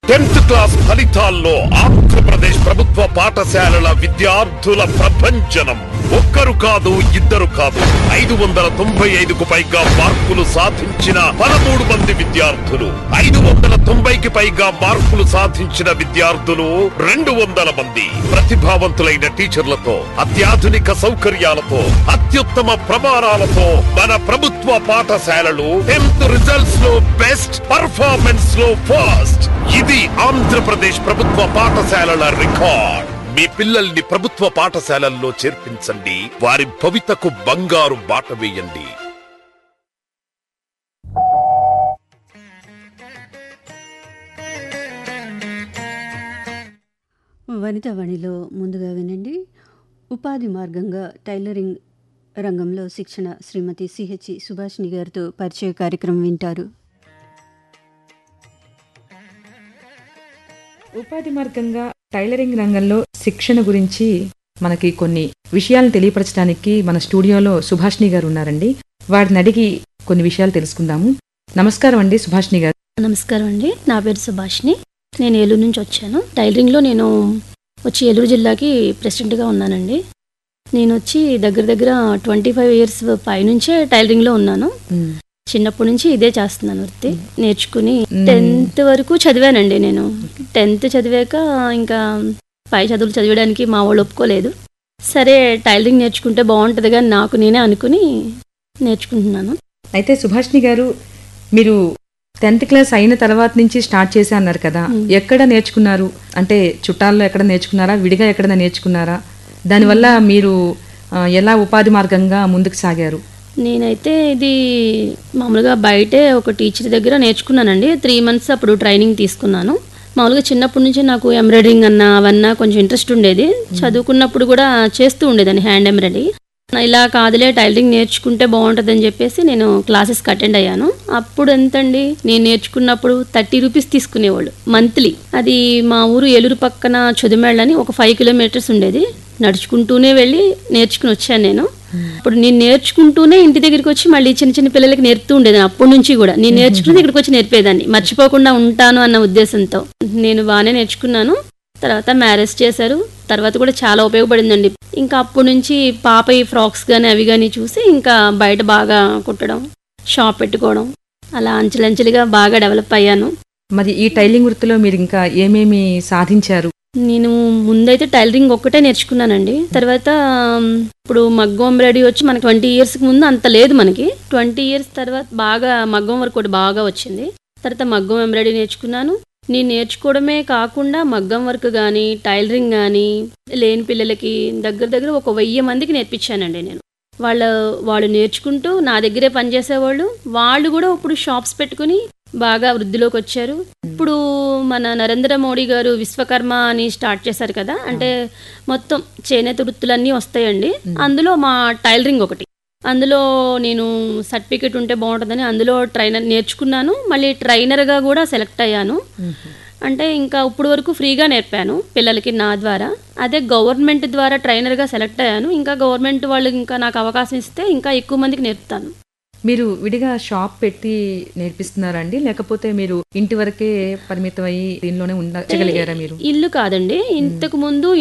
Tenth class ఫలితాల్లో ఆంధ్రప్రదేశ్ ప్రభుత్వ పాఠశాలల విద్యార్థుల ప్రభంజనం ఒక్కరు కాదు ఇద్దరు కాదు ఐదు వందల తొంభై ఐదుకు పైగా మార్కులు సాధించిన పదమూడు మంది విద్యార్థులు ఐదు వందల తొంభైకి పైగా మార్కులు సాధించిన విద్యార్థులు రెండు వందల మంది ప్రతిభావంతులైన టీచర్లతో అత్యాధునిక సౌకర్యాలతో అత్యుత్తమ ప్రమాణాలతో మన ప్రభుత్వ పాఠశాలలు టెన్త్ రిజల్ట్స్ లో బెస్ట్ పర్ఫార్మెన్స్ లో ఫస్ట్ ఇది ఆంధ్రప్రదేశ్ ప్రభుత్వ పాఠశాలల రికార్డ్ మీ పిల్లల్ని ప్రభుత్వ పాఠశాలల్లో చేర్పించండి వారి భవితకు బంగారు బాట వేయండి వనిత వాణిలో ముందుగా వినండి ఉపాధి మార్గంగా టైలరింగ్ రంగంలో శిక్షణ శ్రీమతి సిహెచ్ సుభాషిణి గారితో పరిచయ కార్యక్రమం వింటారు ఉపాధి మార్గంగా టైలరింగ్ రంగంలో శిక్షణ గురించి మనకి కొన్ని విషయాలను తెలియపరచడానికి మన స్టూడియోలో సుభాష్ని గారు ఉన్నారండి వారిని అడిగి కొన్ని విషయాలు తెలుసుకుందాము నమస్కారం అండి సుభాష్ని గారు నమస్కారం అండి నా పేరు సుభాష్ని నేను ఏలూరు నుంచి వచ్చాను టైలరింగ్లో నేను వచ్చి ఏలూరు జిల్లాకి ప్రెసిడెంట్గా ఉన్నానండి నేను వచ్చి దగ్గర దగ్గర ట్వంటీ ఫైవ్ ఇయర్స్ పైనుంచే టైలరింగ్లో ఉన్నాను చిన్నప్పటి నుంచి ఇదే చేస్తున్నాను వృత్తి నేర్చుకుని మ్మ్. టెన్త్ వరకు చదివానండి నేను టెన్త్ చదివాక ఇంకా పై చదువులు చదివడానికి మా వాళ్ళు ఒప్పుకోలేదు సరే టైలరింగ్ నేర్చుకుంటే బాగుంటుంది కానీ నాకు నేనే అనుకుని నేర్చుకుంటున్నాను అయితే సుభాష్ని గారు మీరు టెన్త్ క్లాస్ అయిన తర్వాత నుంచి స్టార్ట్ చేసి అన్నారు కదా ఎక్కడ నేర్చుకున్నారు అంటే చుట్టాల్లో ఎక్కడ నేర్చుకున్నారా విడిగా ఎక్కడైనా నేర్చుకున్నారా దానివల్ల మీరు ఆ, ఎలా ఉపాధి మార్గంగా ముందుకు సాగారు నేనైతే ఇది మామూలుగా బయటే ఒక టీచర్ దగ్గర నేర్చుకున్నానండి త్రీ మంత్స్ అప్పుడు ట్రైనింగ్ తీసుకున్నాను మామూలుగా చిన్నప్పటి నుంచి నాకు ఎంబ్రాయిడరింగ్ అన్న అవన్నా కొంచెం ఇంట్రెస్ట్ ఉండేది చదువుకున్నప్పుడు కూడా చేస్తూ ఉండేదాన్ని హ్యాండ్ ఎంబ్రాయిడరీ ఇలా కాదులే టైలరింగ్ నేర్చుకుంటే బాగుంటుందని చెప్పేసి నేను క్లాసెస్కి అటెండ్ అయ్యాను అప్పుడు ఎంతండి నేను నేర్చుకున్నప్పుడు థర్టీ రూపీస్ తీసుకునేవాళ్ళు మంత్లీ అది మా ఊరు ఏలూరు పక్కన చదుమేళ్ళని ఒక ఫైవ్ కిలోమీటర్స్ ఉండేది నడుచుకుంటూనే వెళ్ళి నేర్చుకుని వచ్చాను నేను ఇప్పుడు నేను నేర్చుకుంటూనే ఇంటి దగ్గరికి వచ్చి మళ్ళీ చిన్న చిన్న పిల్లలకి నేర్పుతూ ఉండేదాన్ని అప్పటి నుంచి కూడా నేను నేర్చుకుని ఇక్కడికి వచ్చి నేర్పేదాన్ని మర్చిపోకుండా ఉంటాను అన్న ఉద్దేశంతో నేను బాగానే నేర్చుకున్నాను తర్వాత మ్యారేజ్ చేశారు తర్వాత కూడా చాలా ఉపయోగపడిందండి ఇంకా అప్పటి నుంచి పాప ఈ ఫ్రాక్స్ కానీ అవి కానీ చూసి ఇంకా బయట బాగా కుట్టడం షాప్ పెట్టుకోవడం అలా అంచెలంచెలుగా బాగా డెవలప్ అయ్యాను మరి ఈ టైలింగ్ వృత్తిలో మీరు ఇంకా ఏమేమి సాధించారు నేను ముందైతే టైలరింగ్ ఒక్కటే నేర్చుకున్నానండి తర్వాత ఆమ్, ఇప్పుడు మగ్గం ఎంబ్రాయిడరీ వచ్చి మనకి ట్వంటీ ఇయర్స్కి ముందు అంత లేదు మనకి ట్వంటీ ఇయర్స్ తర్వాత బాగా మగ్గం వర్క్ ఒకటి బాగా వచ్చింది తర్వాత మగ్గం ఎంబ్రాయిడరీ నేర్చుకున్నాను నేను నేర్చుకోవడమే కాకుండా మగ్గం వర్క్ కానీ టైలరింగ్ కానీ లేని పిల్లలకి దగ్గర దగ్గర ఒక వెయ్యి మందికి నేర్పించానండి నేను వాళ్ళ వాళ్ళు నేర్చుకుంటూ నా దగ్గరే పనిచేసేవాళ్ళు వాళ్ళు కూడా ఇప్పుడు షాప్స్ పెట్టుకుని బాగా వృద్ధిలోకి వచ్చారు ఇప్పుడు మన నరేంద్ర మోడీ గారు విశ్వకర్మ అని స్టార్ట్ చేశారు కదా అంటే మొత్తం చేనేత వృత్తులన్నీ వస్తాయండి అందులో మా టైలరింగ్ ఒకటి అందులో నేను సర్టిఫికేట్ ఉంటే బాగుంటుందని అందులో ట్రైనర్ నేర్చుకున్నాను మళ్ళీ ట్రైనర్గా కూడా సెలెక్ట్ అయ్యాను అంటే ఇంకా ఇప్పుడు వరకు ఫ్రీగా నేర్పాను పిల్లలకి నా ద్వారా అదే గవర్నమెంట్ ద్వారా ట్రైనర్గా సెలెక్ట్ అయ్యాను ఇంకా గవర్నమెంట్ వాళ్ళు ఇంకా నాకు అవకాశం ఇస్తే ఇంకా ఎక్కువ మందికి నేర్పుతాను మీరు విడిగా షాప్ పెట్టి నేర్పిస్తున్నారా అండి లేకపోతే మీరు ఇంటి వరకే పరిమితం అయ్యి దీనిలోనే ఉండగలిగారా మీరు ఇల్లు కాదండి ఇంతకు ముందు